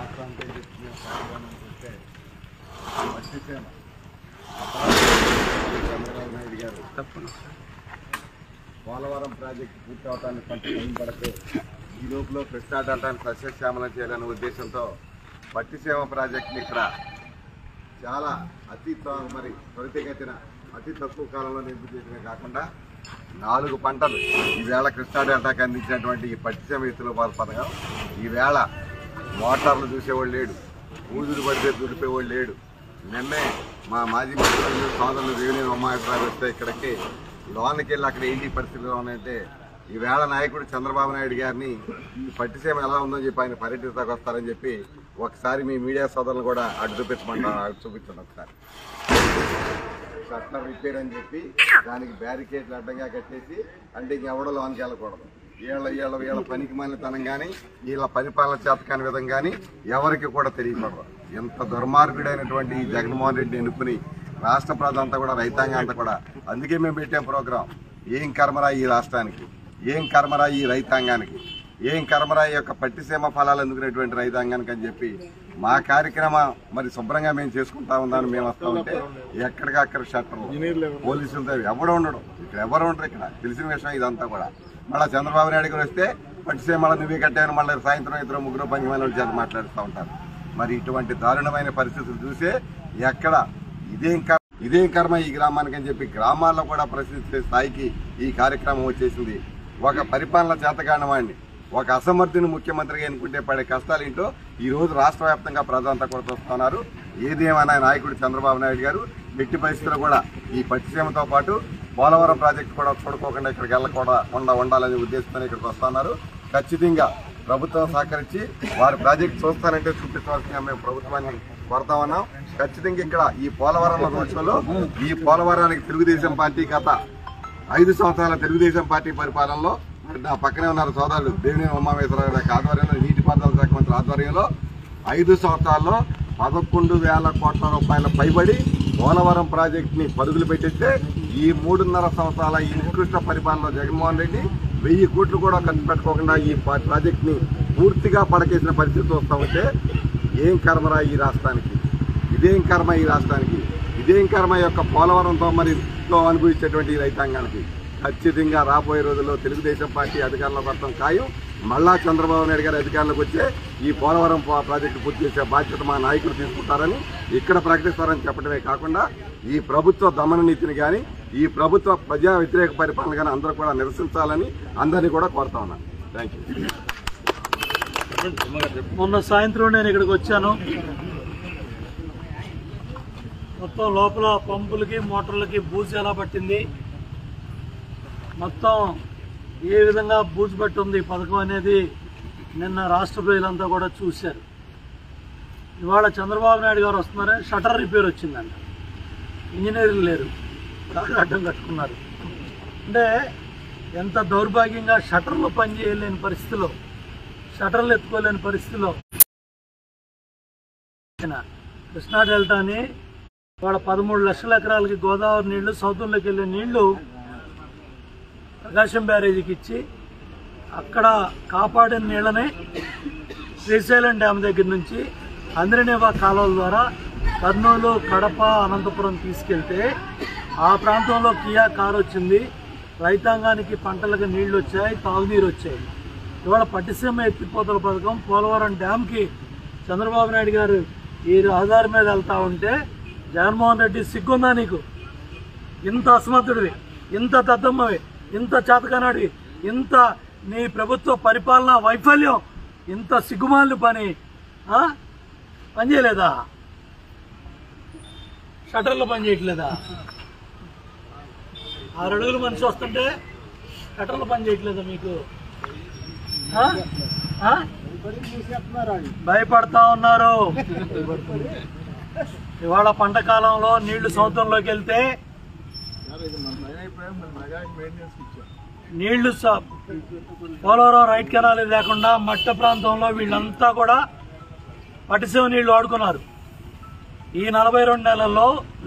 రాష్ట్రం అంతా చెప్తున్న కార్యక్రమం చూస్తే మత్స్యసేన చంద్రబాబు నాయుడు గారు పోలవరం ప్రాజెక్టు పూర్తి అవటానికి కొంత టైం పడితే ఈ లోపల కృష్ణా డెల్టాను సస్యశ్యామలం చేయాలనే ఉద్దేశంతో పట్టిసీమ ప్రాజెక్టుని ఇక్కడ చాలా అతి త్వ- మరి త్వరితగతిన అతి తక్కువ కాలంలో నిర్మించి చేయడమే కాకుండా నాలుగు పంటలు ఈవేళ కృష్ణా డెల్టాకి అందించినటువంటి ఈ పట్టిసీమ ఎత్తులో పాలు పథకం ఈవేళ మోటార్లు చూసేవాళ్ళు లేడు ఊదులు పడితే దుడిపేవాళ్ళు లేడు నిన్నే మా మాజీ మంత్రులు సోదరులు రేణు అమ్మాయిరావు వస్తే ఇక్కడికి లోన్కి వెళ్ళి అక్కడ ఏంటి పరిస్థితులు ఉన్నాయంటే ఈవేళ నాయకుడు చంద్రబాబు నాయుడు గారిని ఈ పట్టిసీమ ఎలా ఉందని చెప్పి ఆయన పర్యటిస్తాకు వస్తారని చెప్పి ఒకసారి మీ మీడియా సోదరులు కూడా అడ్డు చూపించమంటారు అటు చూపించండి ఒకసారి చట్టం రిపేర్ అని చెప్పి దానికి బ్యారికేడ్లు అడ్డంగా కట్టేసి అంటే ఇంకెవడో లోనికి వెళ్ళకూడదు వీళ్ళ వీళ్ళ వీళ్ళ పనికి మాలితనం కానీ వీళ్ళ పరిపాలన చేత కాని విధం కానీ ఎవరికి కూడా తెలియకూడదు ఎంత దుర్మార్గుడైనటువంటి ఈ జగన్మోహన్ రెడ్డి ఎన్నుకుని రాష్ట్ర ప్రజలంతా కూడా రైతాంగం అంతా కూడా అందుకే మేము పెట్టాం ప్రోగ్రాం ఏం కర్మరా ఈ రాష్ట్రానికి ఏం కర్మరా ఈ రైతాంగానికి ఏం కర్మరా ఈ యొక్క పట్టిసీమ ఫలాలు అందుకునేటువంటి రైతాంగానికి అని చెప్పి మా కార్యక్రమం మరి శుభ్రంగా మేము చేసుకుంటా ఉందని మేము వస్తా ఉంటే ఎక్కడికక్కడ షట్టర్లు పోలీసులతో ఎవడు ఉండడు ఇక్కడ ఎవరు ఉండరు ఇక్కడ తెలిసిన విషయం ఇదంతా కూడా మళ్ళీ చంద్రబాబు నాయుడు గారు వస్తే పట్టిసీమ మళ్ళీ నువ్వే కట్టాను మళ్ళీ సాయంత్రం ఇద్దరు ముగ్గురు పంచమైన చేత మాట్లాడుతూ ఉంటారు మరి ఇటువంటి దారుణమైన పరిస్థితులు చూసే ఎక్కడ ఇదేం కర్మ ఇదేం కర్మ ఈ గ్రామానికి అని చెప్పి గ్రామాల్లో కూడా ప్రశ్నించే స్థాయికి ఈ కార్యక్రమం వచ్చేసింది ఒక పరిపాలన చేతకాని వాడిని ఒక అసమర్థుని ముఖ్యమంత్రిగా ఎన్నుకుంటే పడే కష్టాలు ఏంటో ఈ రోజు రాష్ట్ర వ్యాప్తంగా ప్రజలంతా కూడా చూస్తున్నారు ఏదేమైనా నాయకుడు చంద్రబాబు నాయుడు గారు ఎట్టి పరిస్థితుల్లో కూడా ఈ పట్టిసీమతో పాటు పోలవరం ప్రాజెక్టు కూడా చూడుకోకుండా ఇక్కడికి వెళ్ళకుండా ఉండాలనే ఉద్దేశంతో ఇక్కడికి వస్తున్నారు ఖచ్చితంగా ప్రభుత్వం సహకరించి వారి ప్రాజెక్ట్ చూస్తానంటే చూపించవలసిన మేము ప్రభుత్వాన్ని కోరుతా ఉన్నాం ఖచ్చితంగా ఇక్కడ ఈ పోలవరం రోజుల్లో ఈ పోలవరానికి తెలుగుదేశం పార్టీ గత ఐదు సంవత్సరాల తెలుగుదేశం పార్టీ పరిపాలనలో మరి నా పక్కనే ఉన్నారు సోదరులు దేవిని ఉమామేశ్వరరావు గారి ఆధ్వర్యంలో నీటిపారుదల శాఖ మంత్రి ఆధ్వర్యంలో ఐదు సంవత్సరాల్లో పదకొండు వేల కోట్ల రూపాయల పైబడి పోలవరం ప్రాజెక్ట్ ని పరుగులు పెట్టిస్తే ఈ మూడున్నర సంవత్సరాల ఈ నికృష్ట పరిపాలనలో జగన్మోహన్ రెడ్డి వెయ్యి కోట్లు కూడా ఖర్చు పెట్టుకోకుండా ఈ ప- ప్రాజెక్ట్ ని పూర్తిగా పడకేసిన పరిస్థితి చూస్తా ఉంటే ఏం కర్మరా ఈ రాష్ట్రానికి ఇదేం కర్మ ఈ రాష్ట్రానికి ఇదేం కర్మ ఈ యొక్క పోలవరంతో మరి తో అనుభవించేటువంటి ఈ రైతాంగానికి ఖచ్చితంగా రాబోయే రోజుల్లో తెలుగుదేశం పార్టీ అధికారంలోకి వస్తాం ఖాయం మళ్ళా చంద్రబాబు నాయుడు గారి అధికారంలోకి వచ్చే ఈ పోలవరం పా- ప్రాజెక్టు పూర్తి చేసే బాధ్యత మా నాయకులు తీసుకుంటారని ఇక్కడ ప్రకటిస్తారని చెప్పడమే కాకుండా ఈ ప్రభుత్వ దమన నీతిని కానీ ఈ ప్రభుత్వ ప్రజా వ్యతిరేక పరిపాలన కానీ అందరూ కూడా నిరసించాలని అందరినీ కూడా కోరుతా ఉన్నాను థ్యాంక్ యూ మొన్న సాయంత్రం నేను ఇక్కడికి వచ్చాను మొత్తం లోపల పంపులకి మోటార్లకి బూజు ఎలా పట్టింది మొత్తం ఏ విధంగా బూజు పట్టి ఉంది ఈ పథకం అనేది నిన్న రాష్ట్ర ప్రజలంతా కూడా చూశారు ఇవాళ చంద్రబాబు నాయుడు గారు వస్తున్నారని షటర్ రిపేర్ వచ్చిందంట ఇంజనీర్లు లేరు కారు అడ్డం కట్టుకున్నారు అంటే ఎంత దౌర్భాగ్యంగా షటర్లు పనిచేయలేని పరిస్థితిలో షటర్లు ఎత్తుకోలేని పరిస్థితిలో ఆయన కృష్ణా డెల్టాని వాళ్ళ పదమూడు లక్షల ఎకరాలకి గోదావరి నీళ్లు సౌతంలోకి వెళ్ళే నీళ్లు ప్రకాశం బ్యారేజీకి ఇచ్చి అక్కడ కాపాడిన నీళ్ళని శ్రీశైలం డ్యామ్ దగ్గర నుంచి అంద్రనేవా కాలువల ద్వారా కర్నూలు కడప అనంతపురం తీసుకెళ్తే ఆ ప్రాంతంలో కియా కారు వచ్చింది రైతాంగానికి పంటలకు నీళ్లు వచ్చాయి తాగునీరు వచ్చాయి ఇవాళ పట్టిసీమ ఎత్తిపోతల పథకం పోలవరం డ్యామ్కి చంద్రబాబు నాయుడు గారు ఈ రహదారి మీద వెళ్తా ఉంటే జగన్మోహన్ రెడ్డి సిగ్గుందా నీకు ఇంత అసమర్థుడివి ఇంత దద్దమ్మవి ఇంత చేతకనాడివి ఇంత నీ ప్రభుత్వ పరిపాలన వైఫల్యం ఇంత సిగ్గుమాలిన పని ఆ? పని చేయలేదా షటర్లు పని చేయట్లేదా ఆరు అడుగులు మనిషి వస్తుంటే షటర్లు పని చేయట్లేదా మీకు ఆ? ఆ? భయపడతా ఉన్నారు ఇవాళ పంట కాలంలో నీళ్లు సముద్రంలోకి వెళ్తే నీళ్లు స- పోలవరం రైట్ కెనాల్ లేకుండా మట్ట ప్రాంతంలో వీళ్ళంతా కూడా పటిసీమ నీళ్లు వాడుకున్నారు ఈ నలభై రెండు నెలల్లో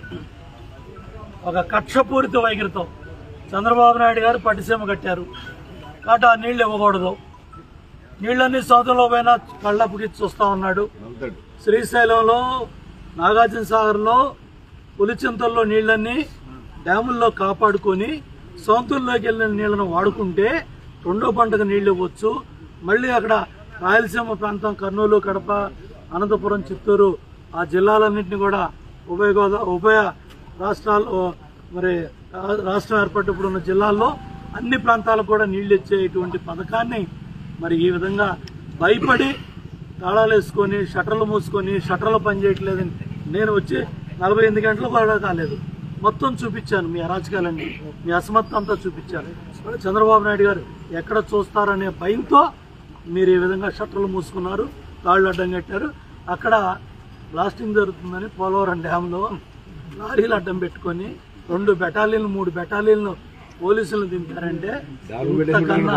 ఒక కక్షపూరిత వైఖరితో చంద్రబాబు నాయుడు గారు పట్టిసీమ కట్టారు కాబట్టి ఆ నీళ్లు ఇవ్వకూడదు నీళ్ళన్ని సోదరులో పైన కళ్ళప్పుకి చూస్తా ఉన్నాడు వెళ్తాడు శ్రీశైలంలో నాగార్జున సాగర్లో పులిచింతల్లో నీళ్ళన్నీ డ్యాముల్లో కాపాడుకొని సొంతూరులోకి వెళ్ళిన నీళ్లను వాడుకుంటే రెండో పంటకు నీళ్లు ఇవ్వచ్చు మళ్ళీ అక్కడ రాయలసీమ ప్రాంతం కర్నూలు కడప అనంతపురం చిత్తూరు ఆ జిల్లాలన్నింటినీ కూడా ఉభయ గోదా ఉభయ రాష్ట్రాలు మరి రా- రాష్ట్రం ఏర్పడినప్పుడు ఉన్న జిల్లాల్లో అన్ని ప్రాంతాలకు కూడా నీళ్లు ఇచ్చేటువంటి పథకాన్ని మరి ఈ విధంగా భయపడి తాళాలు వేసుకొని షట్టర్లు మూసుకొని షట్టర్లు పనిచేయట్లేదని నేను వచ్చి నలభై ఎనిమిది గంటలు కూడా కాలేదు మొత్తం చూపించాను మీ అరాచకాలన్నీ మీ అసమర్థ అంతా చూపించాను చంద్రబాబు నాయుడు గారు ఎక్కడ చూస్తారనే భయంతో మీరు ఈ విధంగా షట్టర్లు మూసుకున్నారు తాళ్ళు అడ్డం కట్టారు అక్కడ బ్లాస్టింగ్ జరుగుతుందని పోలవరం డ్యాంలో లారీలు అడ్డం పెట్టుకొని రెండు బెటాలియన్లు మూడు బెటాలియన్లు పోలీసులు దింపారంటే ఇంతకన్నా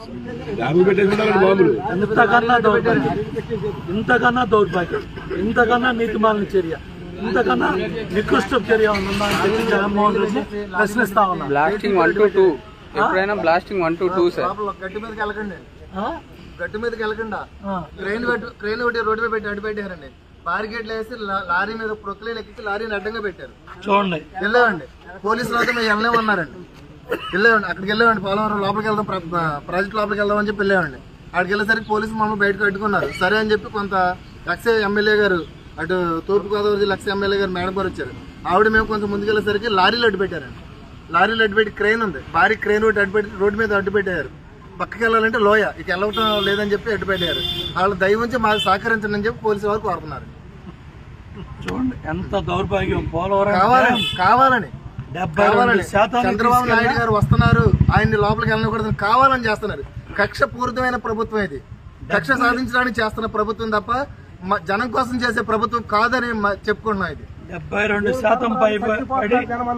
ఇంతకన్నా దౌర్భాగ్యం ఇంతకన్నా దౌర్భాగ్యం ఇంతకన్నా నీతిమాలిన చర్య ఇంతకన్నా నికృష్ట చర్య ఉందా అని చెప్పి జగన్మోహన్ రెడ్డి ప్రశ్నిస్తా ఉన్నా బ్లాస్టింగ్ వన్ టు టూ ఎప్పుడైనా blasting one two two sir లోపల గట్టి మీదకి వెళ్ళకండి ఆ? గట్టి మీదకి వెళ్ళకుండా ఆ. క్రెయిన్ పెట్టు క్రెయిన్ ఒకటి రోడ్డు మీద పెట్టి అడ్డు పెట్టారండి బారికేట్లు వేసి లా- లారీ మీద ప్రొక్లీలు ఎక్కించి లారీని అడ్డంగా పెట్టారు చూడండి వెళ్ళామండి పోలీసులు అయితే మేము వెళ్ళలేమన్నారండి వెళ్ళామండి అక్కడికి వెళ్ళామండి పోలవరం లోపలికి వెళ్దాం ప్ర- ప్రాజెక్ట్ లోపలికి వెళ్దాం అని చెప్పి వెళ్ళామండి అక్కడికి వెళ్ళేసరికి పోలీసులు మమ్మల్ని బయటకు అడ్డుకున్నారు సరే అని చెప్పి కొంత లక్ష ఎమ్మెల్యే గారు అటు తూర్పుగోదావరి జిల్లా లక్ష ఎమ్మెల్యే గారు మేడం గారు వచ్చారు ఆవిడ మేము కొంచెం ముందుకెళ్ళేసరికి లారీలు అడ్డు పెట్టారండి లారీలు అడ్డు పెట్టి క్రెయిన్ ఉంది భారీ క్రెయిన్ ఒకటి అడ్డు పెట్టి రోడ్డు మీద అడ్డు పెట్టారు పక్కకి వెళ్ళాలంటే లోయ ఇక వెళ్ళవటం లేదని చెప్పి అడ్డు పెట్టారు వాళ్ళు దయ ఉంచి మాకు సహకరించండి అని చెప్పి పోలీసు వారు కోరుతున్నారు చూడండి ఎంత దౌర్భాగ్యం పోలవరం కావాలని కావాలని డెబ్బై రెండు కావాలని శాతానికి చంద్రబాబు నాయుడు తీసుకెళ్ళినా గారు వస్తున్నారు ఆయన్ని లోపలికి వెళ్ళకూడదని కావాలని చేస్తున్నారు కక్ష పూరితమైన ప్రభుత్వం ఇది కక్ష సాధించడానికి చేస్తున్న ప్రభుత్వం తప్ప మ- జనం కోసం చేసే ప్రభుత్వం కాదని మ- చెప్పుకుంటున్నాం ఇది డెబ్బై రెండు శాతం పైబడి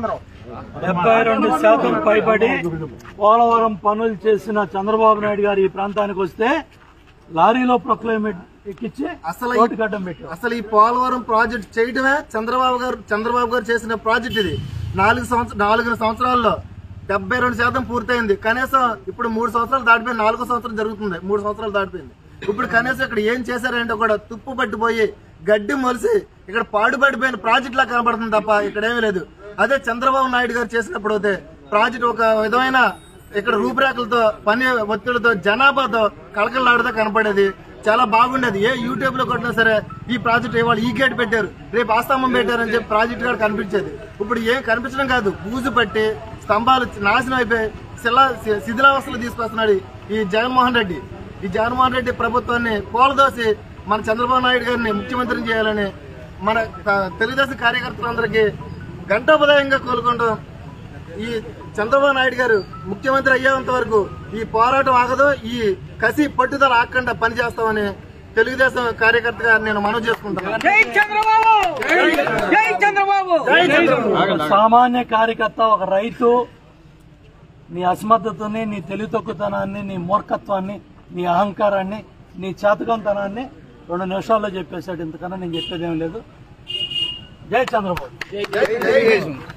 డెబ్బై రెండు శాతం పైబడి పోలవరం పనులు చేసిన చంద్రబాబు నాయుడు గారు ఈ ప్రాంతానికి వస్తే లారీలో ప్రొక్లైమేట్ ఎక్కించి అసలు ఈ- రోడ్డు గడ్డం పెట్టారు అసలు ఈ పోలవరం ప్రాజెక్ట్ చేయడమే చంద్రబాబు గారు చంద్రబాబు గారు చేసిన ప్రాజెక్ట్ ఇది నాలుగు సంవత్సరం నాలుగు సంవత్సరాల్లో డెబ్బై రెండు శాతం పూర్తయింది కనీసం ఇప్పుడు మూడు సంవత్సరాలు దాటిపోయి నాలుగో సంవత్సరం జరుగుతుంది మూడు సంవత్సరాలు దాటిపోయింది ఇప్పుడు కనీసం ఇక్కడ ఏం చేశారంటే కూడా తుప్పు పట్టిపోయి గడ్డి మొలిసి ఇక్కడ పాడుపడిపోయిన ప్రాజెక్ట్ లా కనబడుతుంది తప్ప ఇక్కడ ఏమీ లేదు అదే చంద్రబాబు నాయుడు గారు చేసినప్పుడు అయితే ప్రాజెక్ట్ ఒక విధమైన ఇక్కడ రూపురేఖలతో పని ఒత్తిడితో జనాభాతో కలకలాడుతూ కనపడేది చాలా బాగుండేది ఏ యూట్యూబ్ లో కొట్టినా సరే ఈ ప్రాజెక్ట్ ఇవాళ ఈ గేట్ పెట్టారు రేపు ఆస్తామం పెట్టారు అని చెప్పి ప్రాజెక్ట్ కూడా కనిపించేది ఇప్పుడు ఏం కనిపించడం కాదు బూజు పట్టి స్తంభాలు నాశనం అయిపోయి శిలా శి- శిథిలావస్థలు తీసుకొస్తున్నాడు ఈ జగన్మోహన్ రెడ్డి ఈ జగన్మోహన్ రెడ్డి ప్రభుత్వాన్ని పోలదోసి మన చంద్రబాబు నాయుడు గారిని ముఖ్యమంత్రిని చేయాలని మన త- తెలుగుదేశం కార్యకర్తలందరికీ గంటోపదాయంగా కోలుకుంటాం ఈ చంద్రబాబు నాయుడు గారు ముఖ్యమంత్రి అయ్యేంత వరకు ఈ పోరాటం ఆగదు ఈ కసి పట్టుదల ఆగకుండా పనిచేస్తామని తెలుగుదేశం కార్యకర్తగా నేను మనవి చేసుకుంటాను ఒక సామాన్య కార్యకర్త ఒక రైతు నీ అసమర్థతని నీ తెలివి తక్కువతనాన్ని నీ మూర్ఖత్వాన్ని నీ అహంకారాన్ని నీ చేతకంతనాన్ని రెండు నిమిషాల్లో చెప్పేశాడు ఇంతకన్నా నేను చెప్పేది ఏం లేదు జై చంద్రబాబు